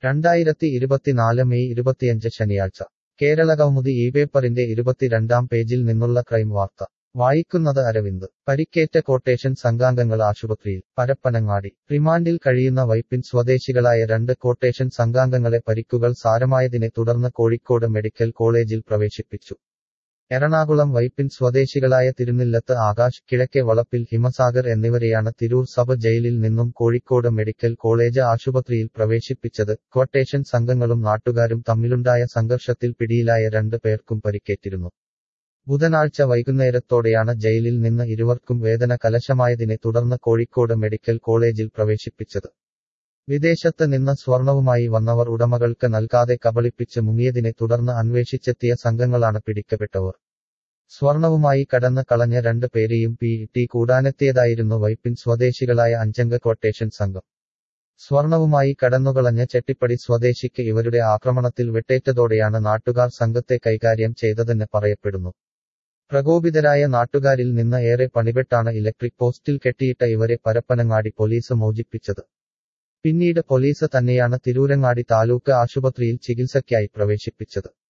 രണ്ടായിരത്തി ഇരുപത്തിനാല് മെയ് ഇരുപത്തിയഞ്ച് ശനിയാഴ്ച കേരളകൗമുദി ഈ പേപ്പറിന്റെ ഇരുപത്തിരണ്ടാം പേജിൽ നിന്നുള്ള ക്രൈം വാർത്ത വായിക്കുന്നത് അരവിന്ദ് പരിക്കേറ്റ കോട്ടേഷൻ സംഘാംഗങ്ങൾ ആശുപത്രിയിൽ പരപ്പനങ്ങാടി റിമാൻഡിൽ കഴിയുന്ന വൈപ്പിൻ സ്വദേശികളായ രണ്ട് കോട്ടേഷൻ സംഘാംഗങ്ങളെ പരിക്കുകൾ സാരമായതിനെ തുടർന്ന് കോഴിക്കോട് മെഡിക്കൽ കോളേജിൽ പ്രവേശിപ്പിച്ചു എറണാകുളം വൈപ്പിൻ സ്വദേശികളായ തിരുനില്ലത്ത് ആകാശ് കിഴക്കെ വളപ്പിൽ ഹിമസാഗർ എന്നിവരെയാണ് തിരൂർ സബ് ജയിലിൽ നിന്നും കോഴിക്കോട് മെഡിക്കൽ കോളേജ് ആശുപത്രിയിൽ പ്രവേശിപ്പിച്ചത് ക്വട്ടേഷൻ സംഘങ്ങളും നാട്ടുകാരും തമ്മിലുണ്ടായ സംഘർഷത്തിൽ പിടിയിലായ രണ്ട് പേർക്കും പരിക്കേറ്റിരുന്നു ബുധനാഴ്ച വൈകുന്നേരത്തോടെയാണ് ജയിലിൽ നിന്ന് ഇരുവർക്കും വേദന കലശമായതിനെ തുടർന്ന് കോഴിക്കോട് മെഡിക്കൽ കോളേജിൽ പ്രവേശിപ്പിച്ചത് വിദേശത്ത് നിന്ന് സ്വർണവുമായി വന്നവർ ഉടമകൾക്ക് നൽകാതെ കബളിപ്പിച്ച് മുങ്ങിയതിനെ തുടർന്ന് അന്വേഷിച്ചെത്തിയ സംഘങ്ങളാണ് പിടിക്കപ്പെട്ടവർ സ്വർണവുമായി കടന്ന് കളഞ്ഞ രണ്ട് പേരെയും പി ടി കൂടാനെത്തിയതായിരുന്നു വൈപ്പിൻ സ്വദേശികളായ അഞ്ചംഗ ക്വട്ടേഷൻ സംഘം സ്വർണവുമായി കടന്നുകളഞ്ഞ ചെട്ടിപ്പടി സ്വദേശിക്ക് ഇവരുടെ ആക്രമണത്തിൽ വെട്ടേറ്റതോടെയാണ് നാട്ടുകാർ സംഘത്തെ കൈകാര്യം ചെയ്തതെന്ന് പറയപ്പെടുന്നു പ്രകോപിതരായ നാട്ടുകാരിൽ നിന്ന് ഏറെ പണിപെട്ടാണ് ഇലക്ട്രിക് പോസ്റ്റിൽ കെട്ടിയിട്ട ഇവരെ പരപ്പനങ്ങാടി പോലീസ് മോചിപ്പിച്ചത് പിന്നീട് പോലീസ് തന്നെയാണ് തിരൂരങ്ങാടി താലൂക്ക് ആശുപത്രിയിൽ ചികിത്സയ്ക്കായി പ്രവേശിപ്പിച്ചത്